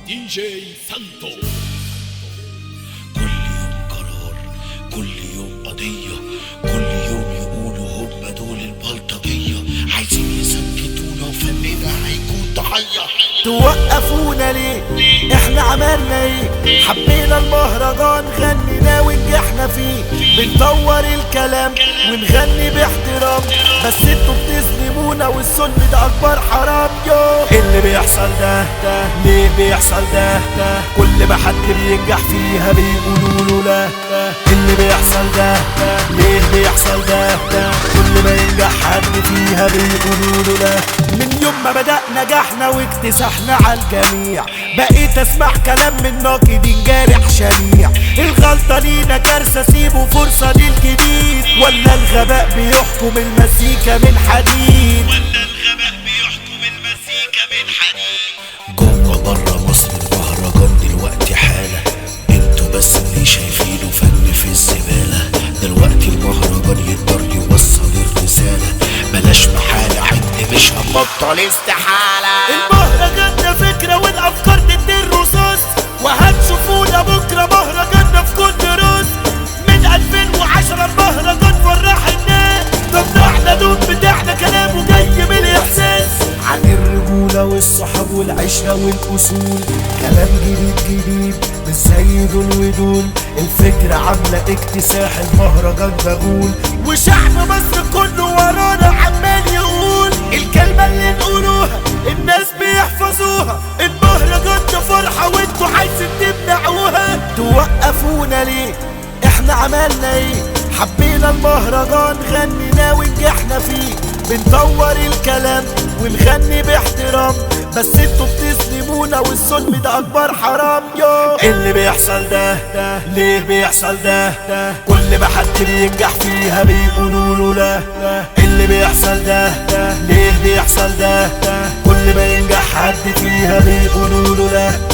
دي جي سانتو كل يوم قرار كل يوم قضية كل يوم يقولوا هم دول البلطجية عايزين يسكتونا وفننا هيكون ضحية توقفونا ليه احنا عملنا ايه حبينا المهرجان غنينا ونجحنا فيه بنطور الكلام ونغني باحترام بس انتوا بتظلمونا والظلم ده اكبر حرام يو اللي بيحصل ده ده ليه بيحصل ده ده كل ما حد بينجح فيها بيقولوا له لا لا. اللي بيحصل ده ده ليه بيحصل ده ده كل ما ينجح حد فيها بيقولوا له لا من يوم ما بدأ نجحنا واكتسحنا على الجميع بقيت اسمع كلام من ناقدين جارح شنيع الغلطة لينا كارثة سيبوا فرصة للجديد ولا الغباء بيحكم المزيكا من حديد جوه بره مصر المهرجان دلوقتي حالة انتوا بس اللي شايفينه فن في الزبالة دلوقتي المهرجان يقدر يوصل الرسالة بلاش محالة عندي مش هنبطل استحالة المهرجان ده فكرة والأفكار ضد الرصاص وهتشوفونا بكرة مهرجاننا في كل روس من 2010 المهرجان فرح الناس طب احنا دول بتاعنا كلامه جاي من الإحساس عن الرجولة والصحاب والعشرة والأصول كلام جديد جديد مش زي دول ودول الفكرة عاملة اكتساح المهرجان بقول وشعب مصر كله ورانا عمال يقول الكلمة اللي نقولوها الناس بيحفظوها المهرجان ده فرحة وانتوا عايزين تمنعوها توقفونا ليه احنا عملنا ايه حبينا المهرجان غنينا ونجحنا فيه بنطور الكلام ونغني باحترام بس انتوا بتظلمونا والظلم ده اكبر حرام يو اللي بيحصل ده ده ليه بيحصل ده ده كل ما حد بينجح فيها بيقولوا له لا لا اللي بيحصل ده ده ليه بيحصل ده ده كل ما ينجح حد فيها بيقولوا له لا